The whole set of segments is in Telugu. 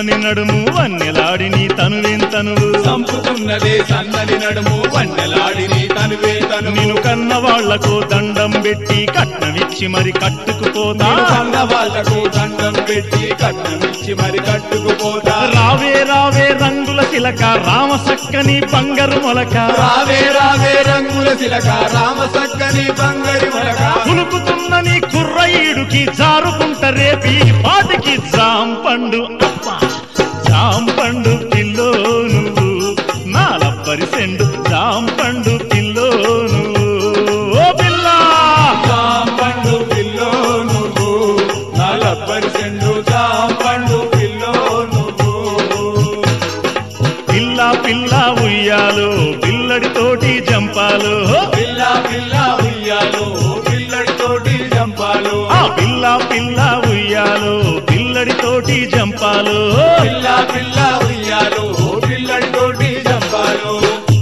సన్నని నడుము వన్నెలాడి నీ తనువెంతనువు సంపుతున్నదే సన్నని నడుము వన్నెలాడి నీ తనువే తను నిన్ను కన్న వాళ్లకు దండం పెట్టి కట్నమిచ్చి మరి కట్టుకుపోతా నేను కన్న వాళ్లకు దండం పెట్టి కట్నమిచ్చి మరి కట్టుకుపోతా రావే రావే రంగుల చిలక రామసక్కని బంగారు మొలక రావే రావే రంగుల శిలక రామ సక్కని బంగరి మొలక పులుకుతున్న నీ కుర్రయ్యుడికి జారుకుంట రేపి పాటికి జాంపండు అప్ప జాంపండు పిల్లో నువ్వు నాలబ్బరి సెండు జాంపండు పిల్లో నువ్వు ఓ పిల్లా జాంపండు పిల్లో నువ్వు నలబ్బరి సెండు జాంపండు పిల్లో నువ్వు పిల్ల పిల్ల ఉయ్యాలు పిల్లడితోటి జంపాలు పిల్ల పిల్ల ఉయ్యాలు పిల్లడితోటి జంపాలు ఆ పిల్ల పిల్ల ఉయ్యాలు పిల్లడితోటి జంపాలు పిల్ల పిల్ల ఉయ్యాలు పిల్లడితోటి జంపాలు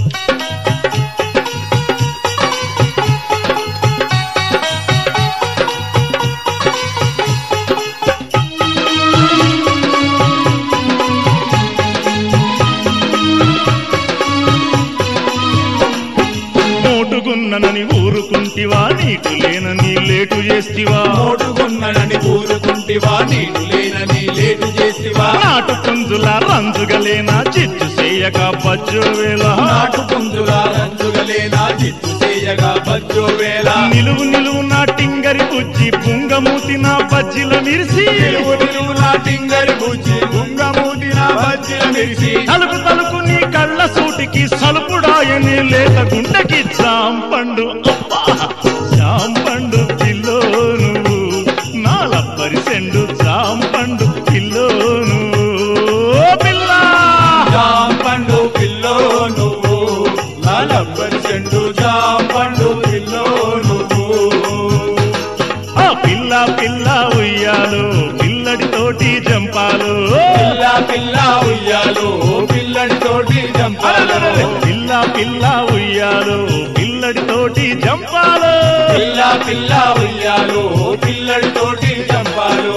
మోటుగున్ననని ఊరుకుంటివా నీటు లేనని లేటు చేస్తివా మోటుగున్ననని ఊరుకుంటివా నీడు లేనని లేటు చేసివా నాటు పుంజుల రంజుగలేనా చిచ్చు చేయక బజ్జో వేళ నాటు పుంజుల రంజుగలేనా జిత్తు చేయగా బజ్జో వేళ నిలువు నిలువు నా టింగరి బుజ్జి పుంగమూతి నా బజ్జిల మిరిసి నిలువు నిలువు నా టింగరి బుజ్జి ముంగమూటి నా బజ్జిల మెరిసి తలుపు తలుపు నీ కళ్ళ సూటికి సలుపుడాయని లేత గుండెకి జాంపండు అబ్బా జాంపండు పిల్లో నువ్వు నాలబ్బరి సెండు జాంపండు పిల్లో నువ్వు ఓ పిల్లా జాంపండు పిల్లో నువ్వు నలబ్బరి చెండు జాంపండు పిల్లో నువ్వు ఆ పిల్ల పిల్ల ఉయ్యాలు పిల్లడితోటి జంపాలు పిల్ల పిల్ల ఉయ్యాలు పిల్లడితోటి జంపాలు పిల్ల పిల్ల ఉయ్యాలు పిల్లడితోటి జంపాలు పిల్ల పిల్ల ఉయ్యాలు పిల్లడితోటి జంపాలు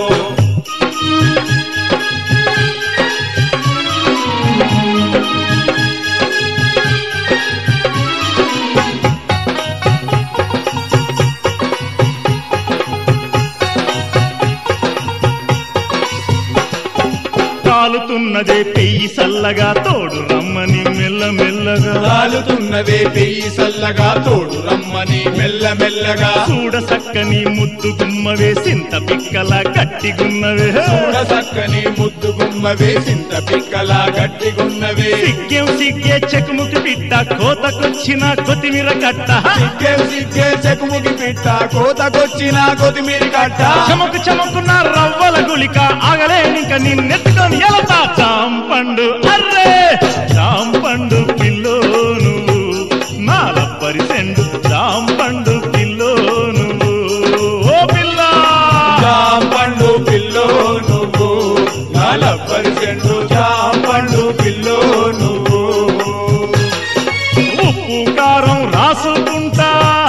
కాలుతున్నదే పెయ్యి సల్లగా తోడు రమ్మని మెల్ల మెల్లగా కాలుతున్నదే పెయ్యి సల్లగా తోడు రమ్మని మెల్ల మెల్లగా చూడ సక్కని ముద్దు గుమ్మవే సింత పిక్కల గట్టిగున్నవే చూడ సక్కని ముద్దు గుమ్మ వేసింత పిక్కలా గట్టిగున్నవే సిగ్గేం సిగ్గే చెకుముకి పిట్ట కోతకొచ్చిన కొత్తిమీర కట్ట సిగ్గే సిగ్గే చెకుముకి పిట్ట కోతకొచ్చిన కొత్తిమీరి కట్ట చమకు చమకున్న రవ్వల గుళిక ఆగలేనిక నిన్నెత్తుకొని ఎలతా చాంపండు అర్రే చాంపండు పిల్లో నువ్వు నాలబ్బరి సెండు చాంపండు పిల్లో నువ్వు ఓ పిల్లా జాంపండు పిల్లో నువ్వు నలబ్బరి చెండు జాంపండు పిల్లో నువ్వు ఉప్పు కారం రాసుకుంటా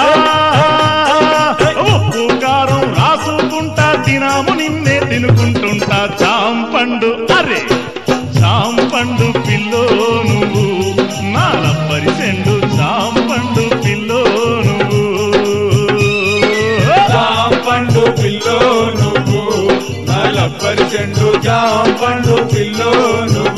ఉప్పు కారం రాసుకుంటా దినము నిన్నే తినుకుంటుంటా చాంపండు అరే చాంపండు పిల్లో నువ్వు నాలబ్బరి సెండు చాంపండు పిల్లో నువ్వు జాంపండు పిల్లో నువ్వు నలబ్బరి చెండు జాంపండు పిల్లో నువ్వు